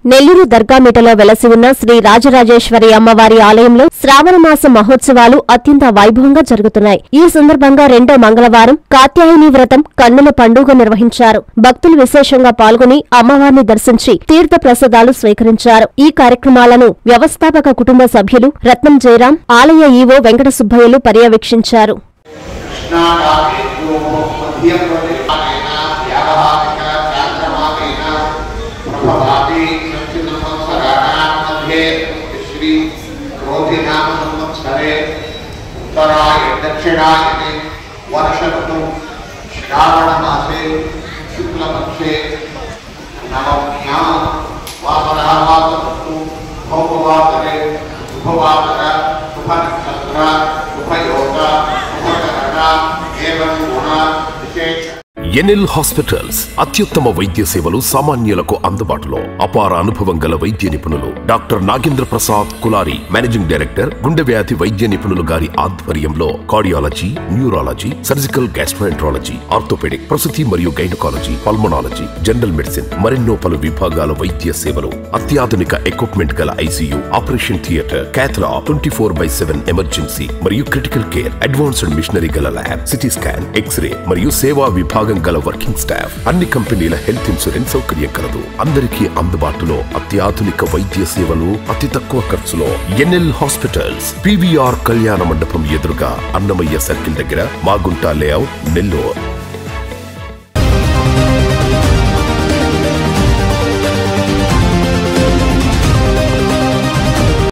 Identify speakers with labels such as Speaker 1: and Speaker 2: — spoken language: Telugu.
Speaker 1: నెల్లూరు దర్గామిటలో వెలసి ఉన్న శ్రీ రాజరాజేశ్వరి అమ్మవారి ఆలయంలో శ్రావణ మాస మహోత్సవాలు అత్యంత వైభవంగా జరుగుతున్నాయి ఈ సందర్భంగా రెండో మంగళవారం కాత్యాయని వ్రతం కన్నుల పండుగ నిర్వహించారు భక్తులు విశేషంగా పాల్గొని అమ్మవారిని దర్శించి తీర్థ ప్రసాదాలు స్వీకరించారు ఈ కార్యక్రమాలను వ్యవస్థాపక కుటుంబ సభ్యులు రత్నం జయరాం ఆలయ ఈవో వెంకట సుబ్బయ్యలు పర్యవేక్షించారు
Speaker 2: कृष्णाकामेभ्यो मध्यप्रदेशेन व्यावहारिक चान्द्रमापेन प्रभवादि संस्कृतसंवत्सराणां मध्ये श्री क्रोधिनाम संवत्सरे उत्तराय दक्षिणायने वर्षऋतु श्रावणमासे शुक्लपक्षे नवम्यां वासरावासऋतु भौमवासरे शुभवासर शुभनक्षत्र शुभयोग शुभकरण एवं गुण विशेष
Speaker 3: ఎన్ఎల్ హాస్పిటల్స్ అత్యుత్తమ వైద్య సేవలు సామాన్యులకు అందుబాటులో అపార అనుభవం గల వైద్య నిపుణులు doctor Nagendra Prasad Kulari managing director గుండె వ్యాధి వైద్య నిపుణులు గారి ఆధ్వర్యంలో cardiology neurology surgical gastroenterology orthopaedic ప్రసూతి మరియు గైనకాలజీ పల్మనాలజీ జనరల్ మెడిసిన్ మరెన్నో పలు విభాగాల వైద్య సేవలు అత్యాధునిక ఎక్విప్మెంట్ గల ఐసీయూ ఆపరేషన్ థియేటర్ క్యాథ్లా twenty four by seven emergency మరియు క్రిటికల్ కేర్ అడ్వాన్స్డ్ మిషనరీ గల ల్యాబ్ సిటీ స్కాన్ ఎక్స్రే మరియు సేవా విభాగం గల వర్కింగ్ స్టాఫ్ అన్ని కంపెనీల హెల్త్ ఇన్సూరెన్స్ సౌకర్యం కలదు అందరికీ అందుబాటులో అత్యాధునిక వైద్య సేవలు అతి తక్కువ ఖర్చులో ఎన్ఎల్ హాస్పిటల్స్ పివిఆర్ కళ్యాణ మండపం ఎదురుగా అన్నమయ్య సర్కిల్ దగ్గర మాగుంట లేఅవుట్ నెల్లూరు